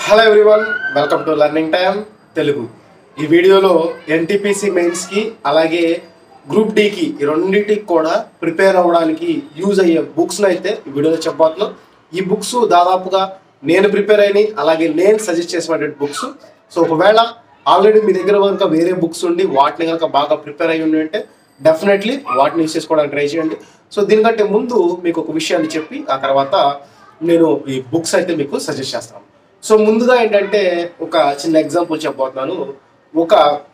hello everyone welcome to learning time Telugu ఈ వీడియోలో NTPC మెయిన్స్కి అలాగే గ్రూప్ డికి ఈ రెండింటికి కూడా ప్రిపేర్ అవ్వడానికి యూజ్ అయ్యే బుక్స్ని అయితే ఈ వీడియోలో చెప్పబోతున్నాం ఈ బుక్స్ దాదాపుగా నేను ప్రిపేర్ అయినాయి అలాగే నేను సజెస్ట్ చేసినటువంటి బుక్స్ సో ఒకవేళ ఆల్రెడీ మీ దగ్గర కనుక వేరే బుక్స్ ఉండి వాటిని కనుక బాగా ప్రిపేర్ అయ్యి ఉండి అంటే డెఫినెట్లీ వాటిని యూస్ చేసుకోవడానికి ట్రై చేయండి సో దీనికంటే ముందు మీకు ఒక విషయాన్ని చెప్పి ఆ తర్వాత నేను ఈ బుక్స్ అయితే మీకు సజెస్ట్ చేస్తాను సో ముందుగా ఏంటంటే ఒక చిన్న ఎగ్జాంపుల్ చెప్పబోతున్నాను ఒక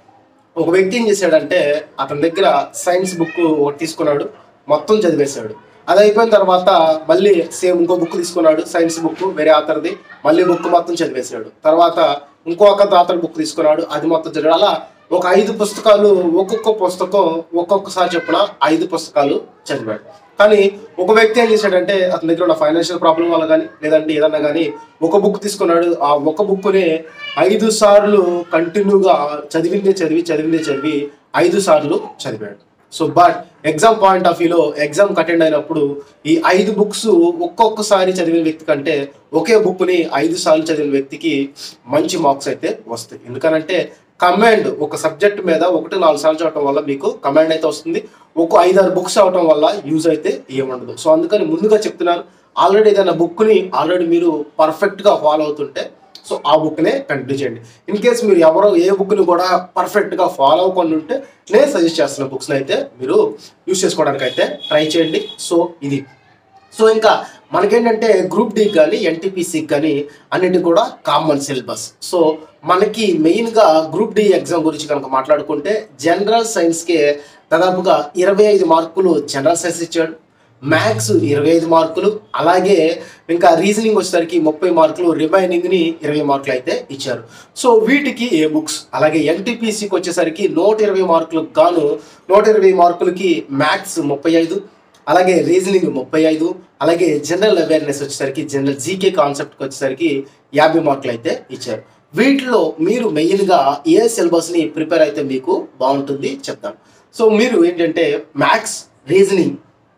ఒక వ్యక్తి ఏం చేశాడంటే అతని దగ్గర సైన్స్ బుక్ ఒకటి తీసుకున్నాడు మొత్తం చదివేశాడు అది అయిపోయిన తర్వాత మళ్ళీ సేమ్ ఇంకో బుక్ తీసుకున్నాడు సైన్స్ బుక్ వేరే ఆథర్ది మళ్ళీ బుక్ మొత్తం చదివేశాడు తర్వాత ఇంకొక ఆథర్ బుక్ తీసుకున్నాడు అది మొత్తం చదివాడు అలా ఒక ఐదు పుస్తకాలు ఒక్కొక్క పుస్తకం ఒక్కొక్కసారి చొప్పున ఐదు పుస్తకాలు చదివాడు కానీ ఒక వ్యక్తి ఏం చేశాడంటే అతని దగ్గర ఉన్న ఫైనాన్షియల్ ప్రాబ్లం వల్ల కానీ లేదంటే ఏదన్నా కానీ ఒక బుక్ తీసుకున్నాడు ఆ ఒక బుక్నే ఐదు సార్లు కంటిన్యూగా చదివిందే చదివి చదివిందే చదివి ఐదు సార్లు చదివాడు so but exam point of వ్యూలో ఎగ్జామ్ అటెండ్ అయినప్పుడు ఈ ఐదు బుక్స్ ఒక్కొక్కసారి చదివిన వ్యక్తి కంటే ఒకే బుక్ని ఐదు సార్లు చదివిన వ్యక్తికి మంచి మార్క్స్ అయితే వస్తాయి ఎందుకనంటే కమాండ్ ఒక సబ్జెక్ట్ మీద ఒకటి నాలుగు సార్లు చదవటం వల్ల మీకు కమాండ్ అయితే వస్తుంది ఒక ఐదారు బుక్స్ అవటం వల్ల యూజ్ అయితే ఏముండదు సో అందుకని ముందుగా చెప్తున్నాను ఆల్రెడీ ఏదైనా బుక్ని ఆల్రెడీ మీరు పర్ఫెక్ట్గా ఫాలో అవుతుంటే సో ఆ బుక్నే కంటిన్యూ చేయండి ఇన్ కేస్ మీరు ఎవరో ఏ బుక్ని కూడా పర్ఫెక్ట్గా ఫాలో అవ్వకుండా ఉంటే నేను సజెస్ట్ చేస్తున్న బుక్స్ని అయితే మీరు యూస్ చేసుకోవడానికి అయితే ట్రై చేయండి సో ఇది సో ఇంకా మనకేంటంటే గ్రూప్ డి కానీ ఎన్టీపీసీకి కానీ అన్నిటి కూడా కామన్ సిలబస్ సో మనకి మెయిన్గా గ్రూప్ డి ఎగ్జామ్ గురించి కనుక మాట్లాడుకుంటే జనరల్ సైన్స్కే దాదాపుగా ఇరవై ఐదు మార్కులు జనరల్ సైన్స్ ఇచ్చాడు మ్యాథ్స్ ఇరవై ఐదు మార్కులు అలాగే ఇంకా రీజనింగ్ వచ్చేసరికి ముప్పై మార్కులు రిమైనింగ్ని ఇరవై మార్కులు అయితే ఇచ్చారు సో వీటికి ఏ బుక్స్ అలాగే ఎన్టీపీసీకి వచ్చేసరికి నూట ఇరవై మార్కులకు గాను నూట ఇరవై మార్కులకి మ్యాథ్స్ ముప్పై ఐదు అలాగే రీజనింగ్ ముప్పై ఐదు అలాగే జనరల్ అవేర్నెస్ వచ్చేసరికి జనరల్ జీకే కాన్సెప్ట్కి వచ్చేసరికి యాభై మార్కులు అయితే ఇచ్చారు వీటిలో మీరు మెయిన్గా ఏ సిలబస్ని ప్రిపేర్ అయితే మీకు బాగుంటుంది చెప్తాను సో మీరు ఏంటంటే మ్యాథ్స్ రీజనింగ్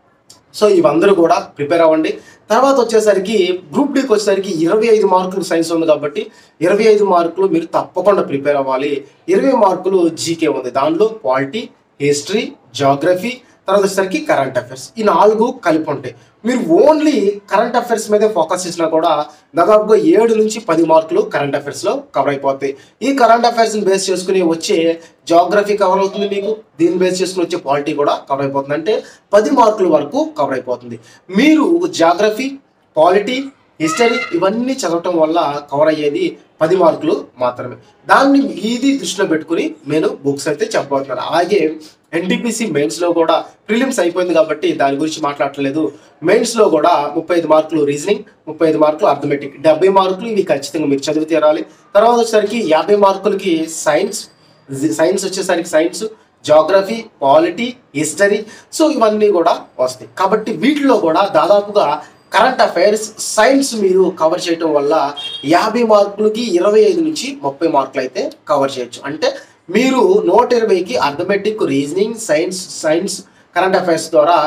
సో ఇవందరూ కూడా ప్రిపేర్ అవ్వండి తర్వాత వచ్చేసరికి గ్రూప్ డీకి వచ్చేసరికి ఇరవై ఐదు మార్కులు సైన్స్ ఉంది కాబట్టి ఇరవై ఐదు మార్కులు మీరు తప్పకుండా ప్రిపేర్ అవ్వాలి ఇరవై మార్కులు జీకే ఉంది దానిలో పాలిటీ హిస్టరీ జాగ్రఫీ తర్వాత వచ్చేసరికి కరెంట్ అఫైర్స్ ఈ నాలుగు కలిపి ఉంటాయి మీరు ఓన్లీ కరెంట్ అఫైర్స్ మీదే ఫోకస్ చేసినా కూడా దాదాపుగా ఏడు నుంచి పది మార్కులు కరెంట్ అఫైర్స్లో కవర్ అయిపోతాయి ఈ కరెంట్ అఫైర్స్ని బేస్ చేసుకుని వచ్చే జాగ్రఫీ కవర్ అవుతుంది మీకు దీన్ని బేస్ చేసుకుని వచ్చే పాలిటీ కూడా కవర్ అయిపోతుంది అంటే పది మార్కుల వరకు కవర్ అయిపోతుంది మీరు జాగ్రఫీ పాలిటీ హిస్టరీ ఇవన్నీ చదవటం వల్ల కవర్ అయ్యేది పది మార్కులు మాత్రమే దాన్ని ఇది దృష్టిలో పెట్టుకుని నేను బుక్స్ అయితే చెప్పబోతున్నాను అలాగే ఎన్టీపీసీ మెయిన్స్లో కూడా ప్రిలిమ్స్ అయిపోయింది కాబట్టి దాని గురించి మాట్లాడట్లేదు మెయిన్స్లో కూడా ముప్పై ఐదు మార్కులు రీజనింగ్ ముప్పై ఐదు మార్కులు అర్థమెటిక్ డెబ్బై మార్కులు ఇవి ఖచ్చితంగా మీరు చదివి తీరాలి తర్వాత వచ్చేసరికి యాభై మార్కులకి సైన్స్ సైన్స్ వచ్చేసరికి science geography polity history so ఇవన్నీ కూడా వస్తాయి కాబట్టి వీటిలో కూడా దాదాపుగా కరెంట్ అఫైర్స్ సైన్స్ మీరు కవర్ చేయటం వల్ల యాభై మార్కులకి ఇరవై ఐదు నుంచి ముప్పై మార్కులు అయితే కవర్ చేయొచ్చు అంటే మీరు నూట ఇరవైకి arithmetic reasoning science science current affairs ద్వారా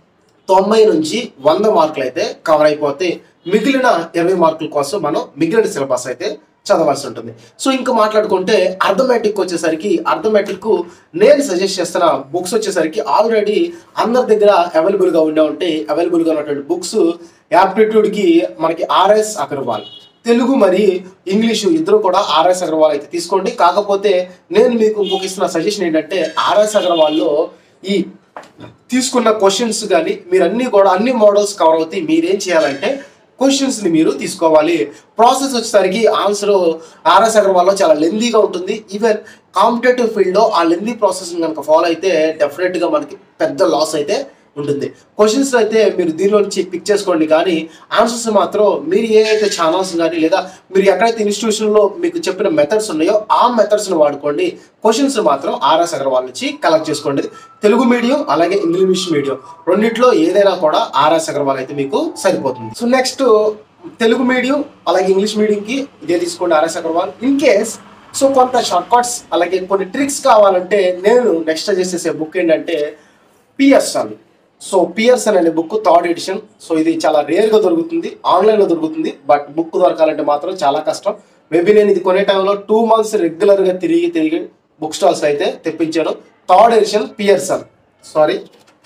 తొంభై నుంచి వంద మార్కులు అయితే కవర్ అయిపోతే మిగిలిన ఇరవై మార్కుల కోసం మనం మిగిలిన సిలబస్ అయితే చదవాల్సి ఉంటుంది సో ఇంకా మాట్లాడుకుంటే అర్థమెటిక్ వచ్చేసరికి అర్థమెటిక్ నేను సజెస్ట్ చేస్తున్న బుక్స్ వచ్చేసరికి ఆల్రెడీ అందరి దగ్గర అవైలబుల్గా ఉండే ఉంటే అవైలబుల్గా ఉన్నటువంటి బుక్స్ యాప్టిట్యూడ్కి మనకి ఆర్ఎస్ అగర్వాల్ తెలుగు మరి ఇంగ్లీషు ఇద్దరు కూడా ఆర్ఎస్ అగర్వాల్ అయితే తీసుకోండి కాకపోతే నేను మీకు ఇంకొక ఇస్తున్న సజెషన్ ఏంటంటే ఆర్ఎస్ అగర్వాల్లో ఈ తీసుకున్న క్వశ్చన్స్ కానీ మీరు అన్ని కూడా అన్ని మోడల్స్ కవర్ అవుతాయి మీరేం చేయాలంటే క్వశ్చన్స్ని మీరు తీసుకోవాలి ప్రాసెస్ వచ్చేసరికి ఆన్సర్ ఆర్ఎస్ అగర్వాల్లో చాలా లెందీగా ఉంటుంది ఈవెన్ కాంపిటేటివ్ ఫీల్డ్లో ఆ లెందీ ప్రాసెస్ కనుక ఫాలో అయితే డెఫినెట్గా మనకి పెద్ద లాస్ అయితే ఉంటుంది క్వశ్చన్స్ అయితే మీరు దీనిలో నుంచి పిక్ చేసుకోండి కానీ ఆన్సర్స్ మాత్రం మీరు ఏ అయితే ఛానల్స్ కానీ లేదా మీరు ఎక్కడైతే ఇన్స్టిట్యూషన్లో మీకు చెప్పిన మెథడ్స్ ఉన్నాయో ఆ మెథడ్స్ని వాడుకోండి క్వశ్చన్స్ మాత్రం ఆర్ఎస్ అగర్వాల్ నుంచి కలెక్ట్ చేసుకోండి తెలుగు మీడియం అలాగే ఇంగ్లీష్ మీడియం రెండిట్లో ఏదైనా కూడా ఆర్ఎస్ అగర్వాల్ అయితే మీకు సరిపోతుంది సో నెక్స్ట్ తెలుగు మీడియం అలాగే ఇంగ్లీష్ మీడియంకి ఇదే తీసుకోండి R S Agarwal in case so కొంత షార్ట్ కట్స్ అలాగే కొన్ని ట్రిక్స్ కావాలంటే నేను నెక్స్ట్ చేసేసే బుక్ ఏంటంటే పిఎస్ఆర్ సో పియర్సన్ అనే బుక్ థర్డ్ ఎడిషన్ సో ఇది చాలా రేర్గా దొరుకుతుంది ఆన్లైన్లో దొరుకుతుంది బట్ బుక్ దొరకాలంటే మాత్రం చాలా కష్టం మేబీ నేను ఇది కొనే టైంలో టూ మంత్స్ రెగ్యులర్గా తిరిగి తిరిగి బుక్ స్టాల్స్ అయితే తెప్పించాను third edition Pearson sorry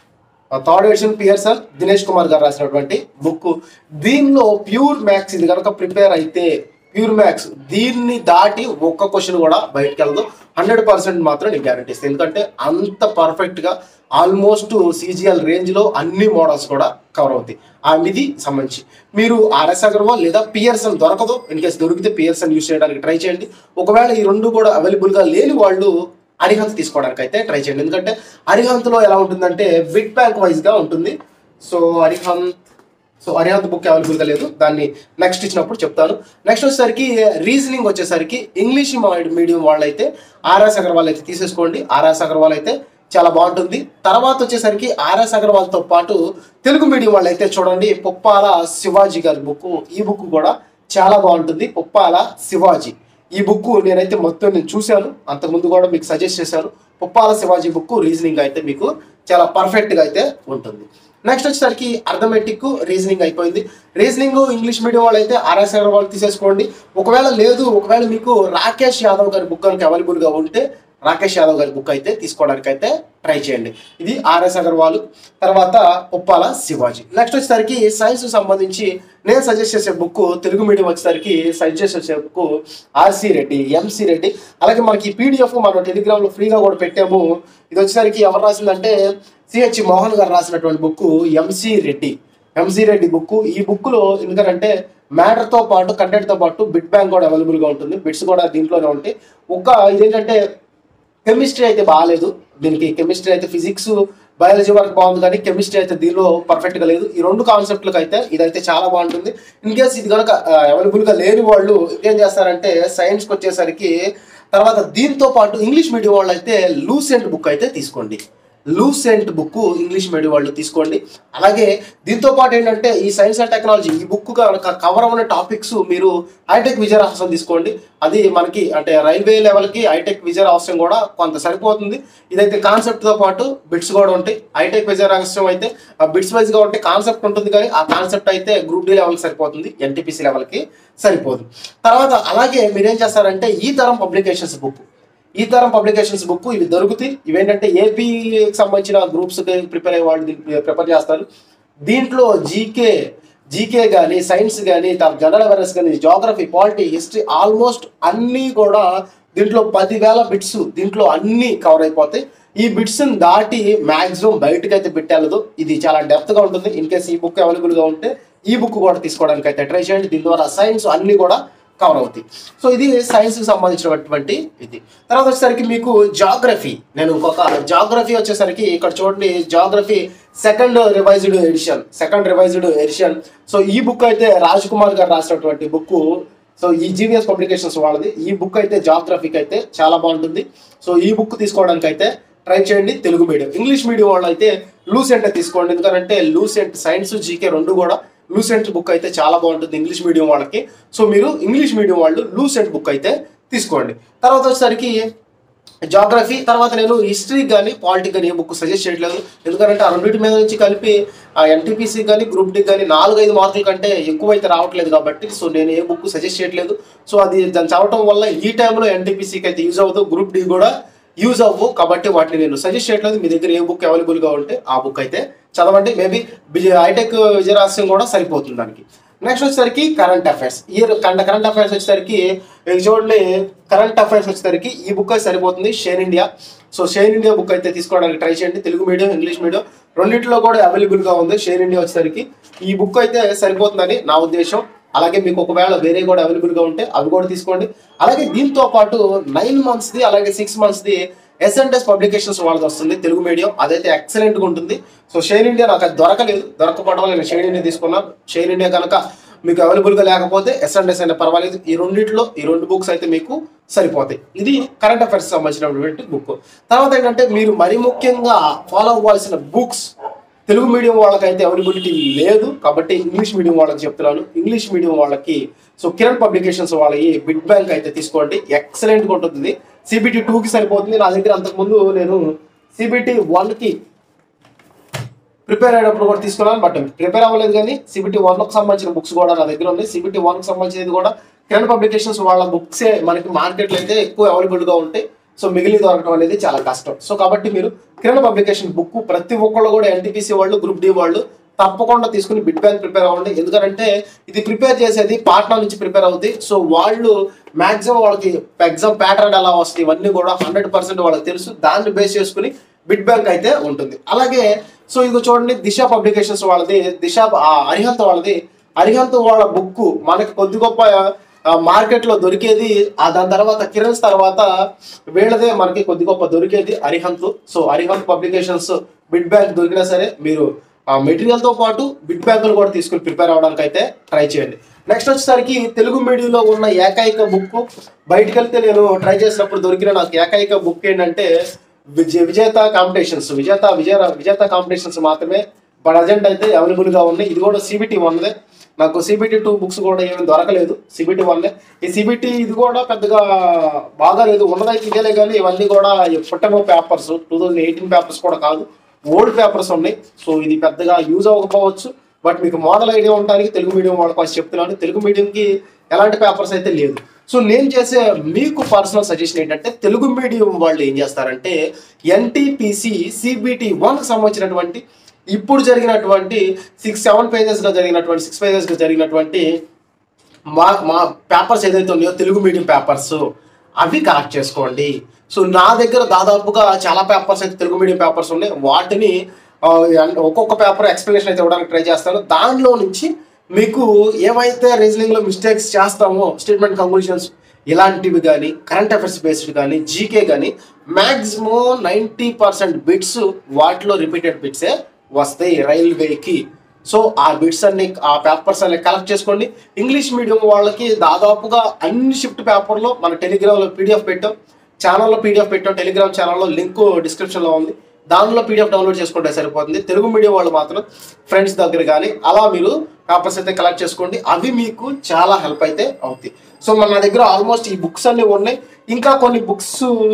third edition Pearson Dinesh Kumar గారు రాసినటువంటి బుక్ దీనిలో ప్యూర్ మ్యాథ్స్ ఇది కనుక ప్రిపేర్ అయితే ప్యూర్ మ్యాథ్స్ దీన్ని దాటి ఒక్క క్వశ్చన్ కూడా బయటకు వెళ్ళదు హండ్రెడ్ పర్సెంట్ మాత్రం నేను గ్యారంటీ ఇస్తాను ఎందుకంటే అంత పర్ఫెక్ట్ గా ఆల్మోస్ట్ సీజీఎల్ రేంజ్ లో అన్ని మోడల్స్ కూడా కవర్ అవుతాయి ఆ ఇది సంబంధించి మీరు ఆర్ఎస్ అగర్వాల్ లేదా పియర్సన్ దొరకదు ఇన్ కేసు దొరికితే పియర్సన్ యూస్ చేయడానికి ట్రై చేయండి ఒకవేళ ఈ రెండు కూడా అవైలబుల్ గా లేని వాళ్ళు అరిహంత్ తీసుకోవడానికి అయితే ట్రై చేయండి ఎందుకంటే అరిహంత్లో ఎలా ఉంటుందంటే బిట్ బ్యాంక్ వైజ్ గా ఉంటుంది so Arihant so Arihant book available గా లేదు దాన్ని నెక్స్ట్ ఇచ్చినప్పుడు చెప్తాను నెక్స్ట్ వచ్చేసరికి రీజనింగ్ వచ్చేసరికి ఇంగ్లీష్ మీడియం వాళ్ళైతే ఆర్ఎస్ అగర్వాల్ అయితే తీసేసుకోండి ఆర్ఎస్ అగర్వాల్ అయితే చాలా బాగుంటుంది తర్వాత వచ్చేసరికి ఆర్ఎస్ అగర్వాల్ తో పాటు తెలుగు మీడియం వాళ్ళు అయితే చూడండి పొప్పాల శివాజీ గారి బుక్ ఈ బుక్ కూడా చాలా బాగుంటుంది పొప్పాల శివాజీ ఈ బుక్ నేనైతే మొత్తం నేను చూశాను అంతకుముందు కూడా మీకు సజెస్ట్ చేశాను పొప్పాల శివాజీ బుక్ రీజనింగ్ అయితే మీకు చాలా పర్ఫెక్ట్ గా అయితే ఉంటుంది నెక్స్ట్ వచ్చేసరికి అర్థమెటిక్ రీజనింగ్ అయిపోయింది రీజనింగ్ ఇంగ్లీష్ మీడియం వాళ్ళు అయితే ఆర్ఎస్ అగర్వాల్ తీసేసుకోండి ఒకవేళ లేదు ఒకవేళ మీకు రాకేష్ యాదవ్ గారి బుక్ కనుక అవైలబుల్ గా ఉంటే రాకేష్ యాదవ్ గారి బుక్ అయితే తీసుకోవడానికి అయితే ట్రై చేయండి ఇది ఆర్ఎస్ అగర్వాల్ తర్వాత ఉప్పాల శివాజీ నెక్స్ట్ వచ్చేసరికి సైన్స్ సంబంధించి నేను సజెస్ట్ చేసే బుక్ తెలుగు మీడియం వచ్చేసరికి సజెస్ట్ చేసే book R C Reddy M C Reddy అలాగే మనకి పీడిఎఫ్ మనం టెలిగ్రామ్ లో ఫ్రీగా కూడా పెట్టాము ఇది వచ్చేసరికి ఎవరు రాసిందంటే సిహెచ్ మోహన్ గారు రాసినటువంటి book M C Reddy M C Reddy book ఈ బుక్ లో ఎందుకంటే మ్యాటర్ తో పాటు కంటెంట్ తో పాటు బిట్ బ్యాంక్ కూడా అవైలబుల్ గా ఉంటుంది బిట్స్ కూడా దీంట్లోనే ఉంటాయి ఒక ఇదేంటంటే కెమిస్ట్రీ అయితే బాగాలేదు దీనికి కెమిస్ట్రీ అయితే ఫిజిక్స్ బయాలజీ వరకు బాగుంది కానీ కెమిస్ట్రీ అయితే దీనిలో పర్ఫెక్ట్ గా లేదు ఈ రెండు కాన్సెప్ట్లకు అయితే ఇదైతే చాలా బాగుంటుంది ఇన్ కేస్ ఇది కనుక అవైలబుల్ గా లేని వాళ్ళు ఏం చేస్తారంటే సైన్స్కి వచ్చేసరికి తర్వాత దీంతో పాటు ఇంగ్లీష్ మీడియం వాళ్ళు అయితే లూసెంట్ బుక్ అయితే తీసుకోండి లూసెంట్ బుక్ ఇంగ్లీష్ మీడియం వాళ్ళు తీసుకోండి అలాగే దీంతో పాటు ఏంటంటే ఈ సైన్స్ అండ్ టెక్నాలజీ ఈ బుక్ కనుక కవర్ అవ్వని టాపిక్స్ మీరు హైటెక్ విజయ రహస్యం తీసుకోండి అది మనకి అంటే రైల్వే లెవెల్కి హైటెక్ విజయ రహస్యం కూడా కొంత సరిపోతుంది ఇదైతే కాన్సెప్ట్తో పాటు బిట్స్ కూడా ఉంటాయి హైటెక్ విజయ రహస్యం అయితే ఆ బిట్స్ వైజ్గా ఉంటే కాన్సెప్ట్ ఉంటుంది కానీ ఆ కాన్సెప్ట్ అయితే గ్రూప్ డి లెవెల్కి సరిపోతుంది ఎన్టీపీసీ లెవెల్కి సరిపోదు తర్వాత అలాగే మీరేం చేస్తారంటే ఈ తరం పబ్లికేషన్స్ బుక్ ఈ తరం పబ్లికేషన్స్ బుక్ ఇవి దొరుకుతాయి ఇవేంటంటే ఏపీకి సంబంధించిన గ్రూప్స్ ప్రిపేర్ అయ్యే వాళ్ళు ప్రిపేర్ చేస్తారు దీంట్లో జీకే జీకే కానీ సైన్స్ కానీ జనరల్ అవేర్నెస్ కానీ జాగ్రఫీ పాలిటీ హిస్టరీ ఆల్మోస్ట్ అన్నీ కూడా దీంట్లో పదివేల బిట్స్ దీంట్లో అన్నీ కవర్ అయిపోతాయి ఈ బిట్స్ దాటి మాక్సిమం బయటకు అయితే పెట్టాలదు ఇది చాలా డెప్త్ గా ఉంటుంది ఇన్ కేస్ ఈ బుక్ అవైలబుల్ గా ఉంటే ఈ బుక్ కూడా తీసుకోవడానికి అయితే ట్రై చేయండి దీని ద్వారా సైన్స్ అన్ని కూడా కవర్ అవుతాయి సో ఇది సైన్స్ కి సంబంధించినటువంటి ఇది తర్వాత వచ్చేసరికి మీకు జాగ్రఫీ నేను ఇంకొక జాగ్రఫీ వచ్చేసరికి ఇక్కడ చూడండి geography second revised edition second revised edition so ఈ బుక్ అయితే రాజ్ కుమార్ గారు రాసినటువంటి బుక్ సో ఈ జీవిఎస్ పబ్లికేషన్స్ వాళ్ళది ఈ బుక్ అయితే జాగ్రఫీకి అయితే చాలా బాగుంటుంది సో ఈ బుక్ తీసుకోవడానికి అయితే ట్రై చేయండి తెలుగు మీడియం ఇంగ్లీష్ మీడియం వాళ్ళు అయితే లూసెంట్ తీసుకోండి ఎందుకంటే లూసెంట్ సైన్స్ జీకే రెండు కూడా లూసెంట్ బుక్ అయితే చాలా బాగుంటుంది ఇంగ్లీష్ మీడియం వాళ్ళకి సో మీరు ఇంగ్లీష్ మీడియం వాళ్ళు లూసెంట్ బుక్ అయితే తీసుకోండి తర్వాత వచ్చేసరికి జాగ్రఫీ తర్వాత నేను హిస్టరీ కానీ పాలిటీ కానీ ఏ బుక్ సజెస్ట్ చేయట్లేదు ఎందుకంటే ఆ రెండింటి మీద నుంచి కలిపి ఆ ఎన్టీపీసీ కానీ గ్రూప్ డి కానీ నాలుగు ఐదు మార్కుల కంటే ఎక్కువ అయితే రావట్లేదు కాబట్టి సో నేను ఏ బుక్ సజెస్ట్ చేయట్లేదు సో అది దాన్ని చదవటం వల్ల ఈ టైంలో ఎన్టీపీసీకి అయితే యూజ్ అవ్వదు గ్రూప్ డి కూడా యూజ్ అవ్వు కాబట్టి వాటిని నేను సజెస్ట్ చేయట్లేదు మీ దగ్గర ఏ బుక్ అవైలబుల్ గా ఉంటే ఆ బుక్ అయితే చదవండి మేబీ హైటెక్ విజయరాస్యం కూడా సరిపోతుంది దానికి నెక్స్ట్ వచ్చేసరికి కరెంట్ అఫైర్స్ ఈ కండ కరెంట్ అఫైర్స్ వచ్చేసరికి ఇది చూడండి కరెంట్ అఫైర్స్ వచ్చేసరికి ఈ బుక్ అయితే సరిపోతుంది share India so share India book అయితే తీసుకోవడానికి ట్రై చేయండి తెలుగు మీడియం ఇంగ్లీష్ మీడియం రెండింటిలో కూడా అవైలబుల్ గా ఉంది షేర్ ఇండియా వచ్చేసరికి ఈ బుక్ అయితే సరిపోతుందని నా ఉద్దేశం అలాగే మీకు ఒకవేళ వేరే కూడా అవైలబుల్ గా ఉంటే అవి కూడా తీసుకోండి అలాగే దీంతో పాటు నైన్ మంత్స్ ది అలాగే six months the S N S publications వాళ్ళది వస్తుంది తెలుగు మీడియం అదైతే ఎక్సలెంట్ గా ఉంటుంది సో షేర్ ఇండియా నాకు అది దొరకలేదు దొరకపోవడం వల్ల నేను షేర్ ఇండియా తీసుకున్నాను షేర్ ఇండియా కనుక మీకు అవైలబుల్ గా లేకపోతే ఎస్ఎన్ఎస్ అయినా పర్వాలేదు ఈ రెండిట్లో ఈ రెండు బుక్స్ అయితే మీకు సరిపోతాయి ఇది కరెంట్ అఫైర్స్ సంబంధించినటువంటి బుక్ తర్వాత ఏంటంటే మీరు మరీ ముఖ్యంగా ఫాలో అవ్వాల్సిన బుక్స్ తెలుగు మీడియం వాళ్ళకైతే అవైలబిలిటీ లేదు కాబట్టి ఇంగ్లీష్ మీడియం వాళ్ళకి చెప్తున్నాను ఇంగ్లీష్ మీడియం వాళ్ళకి సో కిరణ్ పబ్లికేషన్స్ వాళ్ళకి బిడ్ బ్యాంక్ అయితే తీసుకోండి ఎక్సలెంట్ గా ఉంటుంది సిబిటి కి సరిపోతుంది నా దగ్గర అంతకుముందు నేను సిబిటి కి ప్రిపేర్ అయినప్పుడు కూడా తీసుకున్నాను బట్ ప్రిపేర్ అవ్వలేదు కానీ సిబిటి వన్ కి సంబంధించిన బుక్స్ కూడా నా దగ్గర ఉన్నాయి సిబిటి వన్ కి సంబంధించినది కూడా కిరణ్ పబ్లికేషన్స్ వాళ్ళ బుక్సే మనకి మార్కెట్లో అయితే ఎక్కువ అవైలబుల్గా ఉంటాయి సో మిగిలి దొరకడం అనేది చాలా కష్టం సో కాబట్టి మీరు కిరణ్ పబ్లికేషన్ బుక్ ప్రతి ఒక్కళ్ళు కూడా ఎన్టీపీసీ వాళ్ళు గ్రూప్ డి వాళ్ళు తప్పకుండా తీసుకుని బిడ్ బ్యాంక్ ప్రిపేర్ అవ్వండి ఎందుకంటే ఇది ప్రిపేర్ చేసేది పాట్నా నుంచి ప్రిపేర్ అవుతుంది సో వాళ్ళు మాక్సిమం వాళ్ళకి ఎగ్జామ్ ప్యాటర్న్ ఎలా వస్తుంది ఇవన్నీ కూడా హండ్రెడ్ పర్సెంట్ వాళ్ళకి తెలుసు దాన్ని బేస్ చేసుకుని బిడ్ బ్యాంక్ అయితే ఉంటుంది అలాగే సో ఇది చూడండి దిశ పబ్లికేషన్స్ వాళ్ళది దిశ ఆ, అరిహంత్ వాళ్ళది అరిహంత్ వాళ్ళ బుక్ మనకి కొద్ది గొప్ప మార్కెట్ లో దొరికేది ఆ దాని తర్వాత కిరణ్స్ తర్వాత వీళ్ళదే మనకి కొద్ది గొప్ప దొరికేది Arihant so Arihant publications bit bank దొరికినా సరే మీరు ఆ మెటీరియల్ తో పాటు బిడ్ బ్యాంకులు కూడా తీసుకుని ప్రిపేర్ అవడానికి అయితే ట్రై చేయండి నెక్స్ట్ వచ్చేసరికి తెలుగు మీడియంలో ఉన్న ఏకైక బుక్ బయటకు వెళ్తే నేను ట్రై చేసినప్పుడు దొరికిన నాకు ఏకైక బుక్ ఏంటంటే విజయ విజేత కాంపిటీషన్స్ విజేత విజయ విజేత కాంపిటీషన్స్ మాత్రమే ప్రజెంట్ అయితే అవైలబుల్ గా ఉన్నాయి ఇది కూడా సిబిటి వన్దే నాకు సిబిటి టూ బుక్స్ కూడా ఏమీ దొరకలేదు సిబిటి వన్లే ఈ సిబిటి ఇది కూడా పెద్దగా బాగా లేదు ఉన్నదైతే ఇదేలే కానీ ఇవన్నీ కూడా పుట్టమో papers two thousand eighteen papers కూడా కాదు ఓల్డ్ పేపర్స్ ఉన్నాయి సో ఇది పెద్దగా యూజ్ అవ్వకపోవచ్చు బట్ మీకు మోడల్ ఐడియా ఉండడానికి తెలుగు మీడియం వాళ్ళ కోసం చెప్తున్నాను తెలుగు మీడియంకి ఎలాంటి పేపర్స్ అయితే లేదు సో నేను చేసే మీకు పర్సనల్ సజెషన్ ఏంటంటే తెలుగు మీడియం వాళ్ళు ఏం చేస్తారంటే ఎన్టీపీసీ సిబిటి వన్కి సంబంధించినటువంటి ఇప్పుడు జరిగినటువంటి సిక్స్ సెవెన్ పేజెస్గా జరిగినటువంటి సిక్స్ పేజెస్గా జరిగినటువంటి మా మా పేపర్స్ ఏదైతే ఉన్నాయో తెలుగు మీడియం పేపర్స్ అవి కలెక్ట్ చేసుకోండి సో నా దగ్గర దాదాపుగా చాలా పేపర్స్ అయితే తెలుగు మీడియం పేపర్స్ ఉన్నాయి వాటిని ఆ, అండ్ ఒక్కొక్క పేపర్ ఎక్స్ప్లెనేషన్ అయితే ఇవ్వడానికి ట్రై చేస్తాను దానిలో నుంచి మీకు ఏవైతే రీజనింగ్ లో మిస్టేక్స్ చేస్తామో స్టేట్మెంట్ కంక్లూషన్స్ ఇలాంటివి కానీ కరెంట్ అఫైర్స్ బేస్డ్ కానీ జీకే కానీ మ్యాక్సిమం నైంటీ పర్సెంట్ బిట్స్ వాటిలో రిపీటెడ్ బిట్సే వస్తాయి రైల్వేకి సో ఆ బిట్స్ అన్ని ఆ పేపర్స్ అన్ని కలెక్ట్ చేసుకోండి ఇంగ్లీష్ మీడియం వాళ్ళకి దాదాపుగా అన్ని షిఫ్ట్ పేపర్లో మన టెలిగ్రామ్లో పీడిఎఫ్ పెట్టాం ఛానల్లో పీడిఎఫ్ పెట్టాం టెలిగ్రామ్ ఛానల్లో లింక్ డిస్క్రిప్షన్లో ఉంది దానిలో పీడిఎఫ్ డౌన్లోడ్ చేసుకుంటే సరిపోతుంది తెలుగు మీడియం వాళ్ళు మాత్రం ఫ్రెండ్స్ దగ్గర కానీ అలా మీరు పేపర్స్ అయితే కలెక్ట్ చేసుకోండి అవి మీకు చాలా హెల్ప్ అయితే అవుతాయి సో మన దగ్గర ఆల్మోస్ట్ ఈ బుక్స్ అన్ని ఉన్నాయి ఇంకా కొన్ని బుక్స్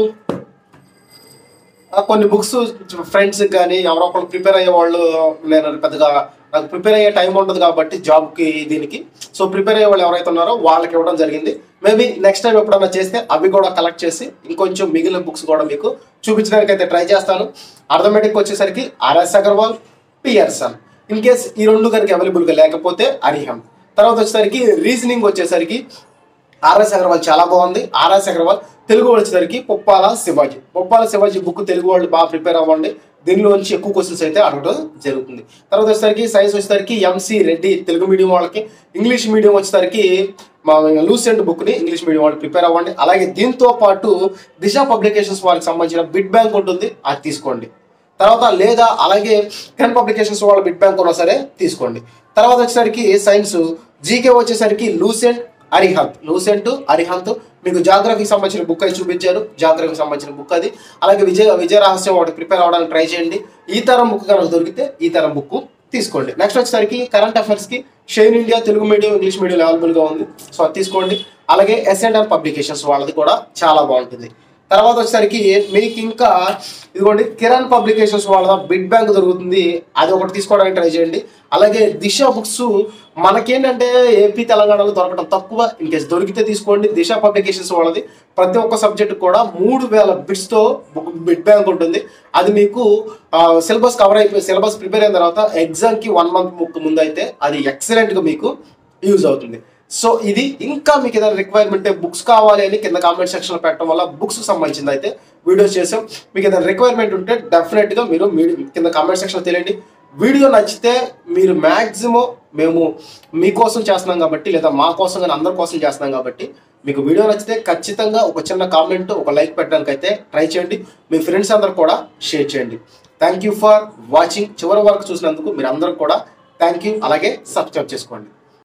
ఆ కొన్ని బుక్స్ ఫ్రెండ్స్ కానీ ఎవరో ఒకరు ప్రిపేర్ అయ్యే వాళ్ళు నేను పెద్దగా నాకు ప్రిపేర్ అయ్యే టైం ఉండదు కాబట్టి జాబ్కి దీనికి సో ప్రిపేర్ అయ్యే వాళ్ళు ఎవరైతే ఉన్నారో వాళ్ళకి ఇవ్వడం జరిగింది మేబీ నెక్స్ట్ టైం ఎప్పుడన్నా చేస్తే అవి కూడా కలెక్ట్ చేసి ఇంకొంచెం మిగిలిన బుక్స్ కూడా మీకు చూపించడానికి అయితే ట్రై చేస్తాను అర్థమెటిక్ వచ్చేసరికి R S Agarwal Pearson in case ఈ రెండు కనుక అవైలబుల్గా లేకపోతే అరిహం తర్వాత వచ్చేసరికి రీజనింగ్ వచ్చేసరికి ఆర్ఎస్ అగర్వాల్ చాలా బాగుంది ఆర్ఎస్ అగర్వాల్ తెలుగు వచ్చేసరికి పుప్పాల శివాజీ పుప్పాల శివాజీ బుక్ తెలుగు వాళ్ళు బాగా ప్రిపేర్ అవ్వండి దీనిలో నుంచి ఎక్కువ క్వశ్చన్స్ అయితే అడగడం జరుగుతుంది తర్వాత వచ్చేసరికి సైన్స్ వచ్చేసరికి ఎంసీ రెడ్డి తెలుగు మీడియం వాళ్ళకి ఇంగ్లీష్ మీడియం వచ్చేసరికి మా లూసెంట్ బుక్ ని ఇంగ్లీష్ మీడియం వాళ్ళు ప్రిపేర్ అవ్వండి అలాగే దీంతో పాటు దిశ పబ్లికేషన్స్ వాళ్ళకి సంబంధించిన బిడ్ బ్యాంక్ ఉంటుంది అది తీసుకోండి తర్వాత లేదా అలాగే కెన్ పబ్లికేషన్స్ వాళ్ళ బిడ్ బ్యాంక్ ఉన్నా సరే తీసుకోండి తర్వాత వచ్చేసరికి సైన్స్ జీకే వచ్చేసరికి లూసెంట్ అరిహంత్ లూసెంట్ అరిహంత్ మీకు జాగ్రఫీకి సంబంధించిన బుక్ అయితే చూపించారు జాగ్రఫీకి సంబంధించిన బుక్ అది అలాగే విజయ విజయ రహస్యం ఒకటి ప్రిపేర్ అవ్వడానికి ట్రై చేయండి ఈ తరం బుక్ కనుక దొరికితే ఈ తరం బుక్ తీసుకోండి నెక్స్ట్ వచ్చేసరికి కరెంట్ అఫైర్స్ కి shine India Telugu medium English medium available గా ఉంది సో అది తీసుకోండి అలాగే ఎస్ అండ్ ఆర్ పబ్లికేషన్స్ వాళ్ళది కూడా చాలా బాగుంటుంది తర్వాత వచ్చేసరికి మీకు ఇంకా ఇదిగోండి కిరణ్ పబ్లికేషన్స్ వాళ్ళ బిడ్ బ్యాంక్ దొరుకుతుంది అది ఒకటి తీసుకోవడానికి ట్రై చేయండి అలాగే దిశ బుక్స్ మనకేంటంటే ఏపీ తెలంగాణలో దొరకడం తక్కువ ఇన్ కేసు దొరికితే తీసుకోండి దిశ పబ్లికేషన్స్ వాళ్ళది ప్రతి ఒక్క సబ్జెక్ట్ కూడా మూడు వేల బిట్స్తో బుక్ బిడ్ బ్యాంక్ ఉంటుంది అది మీకు సిలబస్ కవర్ అయిపోయి సిలబస్ ప్రిపేర్ అయిన తర్వాత ఎగ్జామ్కి వన్ మంత్ ముందు అయితే అది ఎక్సలెంట్గా మీకు యూజ్ అవుతుంది సో ఇది ఇంకా మీకు ఏదైనా రిక్వైర్మెంట్ బుక్స్ కావాలి అని కింద కామెంట్ సెక్షన్ లో పెట్టడం వల్ల బుక్స్ సంబంధించింది అయితే వీడియోస్ చేసాం మీకు ఏదైనా రిక్వైర్మెంట్ ఉంటే డెఫినెట్ గా మీరు మీ- కింద కామెంట్ సెక్షన్ లో తెలియండి వీడియో నచ్చితే మీరు మాక్సిమం మేము మీకోసం చేస్తున్నాం కాబట్టి లేదా మా కోసం కానీ అందరి కోసం చేస్తున్నాం కాబట్టి మీకు వీడియో నచ్చితే ఖచ్చితంగా ఒక చిన్న కామెంట్ ఒక లైక్ పెట్టడానికి అయితే ట్రై చేయండి మీ ఫ్రెండ్స్ అందరు కూడా షేర్ చేయండి థ్యాంక్ యూ ఫర్ వాచింగ్ చివరి వరకు చూసినందుకు మీరు అందరూ కూడా థ్యాంక్ యూ అలాగే సబ్స్క్రైబ్ చేసుకోండి